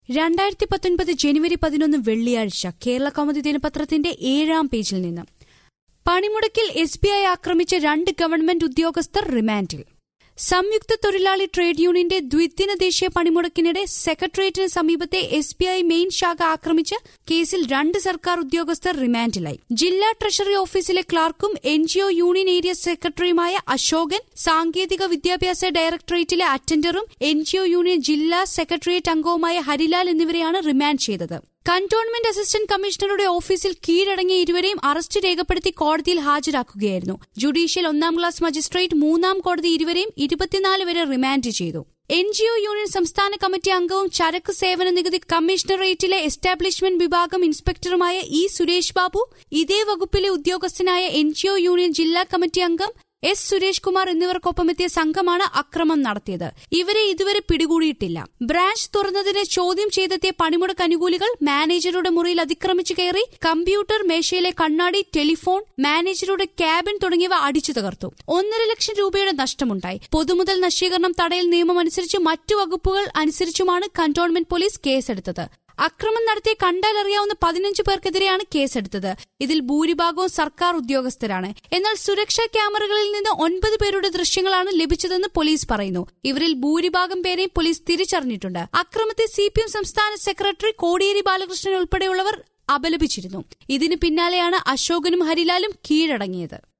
രണ്ടായിരത്തി പത്തൊൻപത് ജനുവരി പതിനൊന്ന് വെള്ളിയാഴ്ച കേരള കൗമുദി ദിനപത്രത്തിന്റെ ഏഴാം പേജിൽ നിന്ന് പണിമുടക്കിൽ എസ് ബി ഐ ആക്രമിച്ച രണ്ട് ഗവൺമെന്റ് ഉദ്യോഗസ്ഥർ റിമാൻഡിൽ സംയുക്ത തൊഴിലാളി ട്രേഡ് യൂണിയന്റെ ദ്വിദിന ദേശീയ പണിമുടക്കിനിടെ സെക്രട്ടേറിയറ്റിന് സമീപത്തെ എസ് ബി ഐ മെയിൻ ശാഖ ആക്രമിച്ച കേസിൽ രണ്ട് സർക്കാർ ഉദ്യോഗസ്ഥർ റിമാൻഡിലായി ജില്ലാ ട്രഷറി ഓഫീസിലെ ക്ലാർക്കും എൻജിഒ യൂണിയൻ ഏരിയ സെക്രട്ടറിയുമായ അശോകൻ സാങ്കേതിക വിദ്യാഭ്യാസ ഡയറക്ടറേറ്റിലെ അറ്റൻഡറും എൻജിഒ യൂണിയൻ ജില്ലാ സെക്രട്ടേറിയറ്റ് അംഗവുമായ ഹരിലാൽ എന്നിവരെയാണ് റിമാൻഡ് ചെയ്തത് കന്റോൺമെന്റ് അസിസ്റ്റന്റ് കമ്മീഷണറുടെ ഓഫീസിൽ കീഴടങ്ങിയ ഇരുവരെയും അറസ്റ്റ് രേഖപ്പെടുത്തി കോടതിയിൽ ഹാജരാക്കുകയായിരുന്നു ജുഡീഷ്യൽ ഒന്നാം ക്ലാസ് മജിസ്ട്രേറ്റ് മൂന്നാം കോടതി ഇരുവരെയും ഇരുപത്തിനാല് വരെ റിമാൻഡ് ചെയ്തു എൻജിഒ യൂണിയൻ സംസ്ഥാന കമ്മിറ്റി അംഗവും ചരക്ക് സേവന നികുതി കമ്മീഷണറേറ്റിലെ എസ്റ്റാബ്ലിഷ്മെന്റ് വിഭാഗം ഇൻസ്പെക്ടറുമായ ഇ സുരേഷ് ബാബു ഇതേ വകുപ്പിലെ ഉദ്യോഗസ്ഥനായ എൻജിഒ യൂണിയൻ ജില്ലാ കമ്മിറ്റി അംഗം എസ് സുരേഷ് കുമാർ എന്നിവർക്കൊപ്പമെത്തിയ സംഘമാണ് അക്രമം നടത്തിയത് ഇവരെ ഇതുവരെ പിടികൂടിയിട്ടില്ല ബ്രാഞ്ച് തുറന്നതിനെ ചോദ്യം ചെയ്തെത്തിയ പണിമുടക്ക് അനുകൂലികൾ മാനേജറുടെ മുറിയിൽ അതിക്രമിച്ചു കയറി കമ്പ്യൂട്ടർ മേശയിലെ കണ്ണാടി ടെലിഫോൺ മാനേജറുടെ ക്യാബിൻ തുടങ്ങിയവ അടിച്ചു തകർത്തു ഒന്നര ലക്ഷം രൂപയുടെ നഷ്ടമുണ്ടായി പൊതുമുതൽ നശീകരണം തടയൽ നിയമം അനുസരിച്ച് മറ്റു വകുപ്പുകൾ അനുസരിച്ചുമാണ് കന്റോൺമെന്റ് പോലീസ് കേസെടുത്തത് അക്രമം നടത്തിയ കണ്ടാലറിയാവുന്ന പതിനഞ്ച് പേർക്കെതിരെയാണ് കേസെടുത്തത് ഇതിൽ ഭൂരിഭാഗവും സർക്കാർ ഉദ്യോഗസ്ഥരാണ് എന്നാൽ സുരക്ഷാ ക്യാമറകളിൽ നിന്ന് ഒൻപത് പേരുടെ ദൃശ്യങ്ങളാണ് ലഭിച്ചതെന്ന് പോലീസ് പറയുന്നു ഇവരിൽ ഭൂരിഭാഗം പേരെയും പോലീസ് തിരിച്ചറിഞ്ഞിട്ടുണ്ട് അക്രമത്തെ സി സംസ്ഥാന സെക്രട്ടറി കോടിയേരി ബാലകൃഷ്ണൻ ഉൾപ്പെടെയുള്ളവർ അപലപിച്ചിരുന്നു ഇതിന് പിന്നാലെയാണ് അശോകനും ഹരിലാലും കീഴടങ്ങിയത്